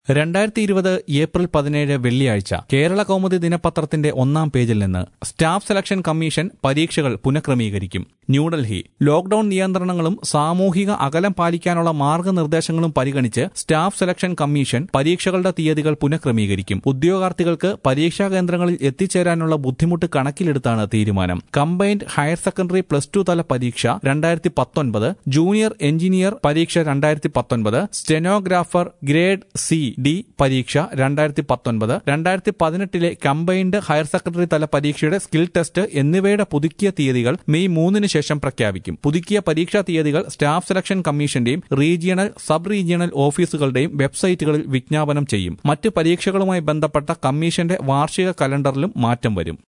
രണ്ടായിരത്തി ഇരുപത് ഏപ്രിൽ പതിനേഴ് വെള്ളിയാഴ്ച കേരള കൗമുദി ദിനപത്രത്തിന്റെ ഒന്നാം പേജിൽ നിന്ന് സ്റ്റാഫ് സെലക്ഷൻ കമ്മീഷൻ പരീക്ഷകൾ പുനഃക്രമീകരിക്കും ന്യൂഡൽഹി ലോക്ഡൌൺ നിയന്ത്രണങ്ങളും സാമൂഹിക അകലം പാലിക്കാനുള്ള മാർഗനിർദ്ദേശങ്ങളും പരിഗണിച്ച് സ്റ്റാഫ് സെലക്ഷൻ കമ്മീഷൻ പരീക്ഷകളുടെ തീയതികൾ പുനഃക്രമീകരിക്കും ഉദ്യോഗാർത്ഥികൾക്ക് പരീക്ഷാ കേന്ദ്രങ്ങളിൽ എത്തിച്ചേരാനുള്ള ബുദ്ധിമുട്ട് കണക്കിലെടുത്താണ് തീരുമാനം combined higher secondary plus two തല പരീക്ഷ രണ്ടായിരത്തി പത്തൊൻപത് ജൂനിയർ എഞ്ചിനീയർ പരീക്ഷ രണ്ടായിരത്തി പത്തൊൻപത് സ്റ്റെനോഗ്രാഫർ ഗ്രേഡ് സി ഡി പരീക്ഷ രണ്ടായിരത്തി പത്തൊൻപത് രണ്ടായിരത്തി പതിനെട്ടിലെ കമ്പൈൻഡ് ഹയർ സെക്കൻഡറി തല പരീക്ഷയുടെ സ്കിൽ ടെസ്റ്റ് എന്നിവയുടെ പുതുക്കിയ തീയതികൾ മെയ് മൂന്നിന് ശേഷം പ്രഖ്യാപിക്കും പുതുക്കിയ പരീക്ഷാ തീയതികൾ സ്റ്റാഫ് സെലക്ഷൻ കമ്മീഷന്റെയും റീജിയണൽ സബ് റീജിയണൽ ഓഫീസുകളുടെയും വെബ്സൈറ്റുകളിൽ വിജ്ഞാപനം ചെയ്യും മറ്റ് പരീക്ഷകളുമായി ബന്ധപ്പെട്ട കമ്മീഷന്റെ വാർഷിക കലണ്ടറിലും മാറ്റം വരും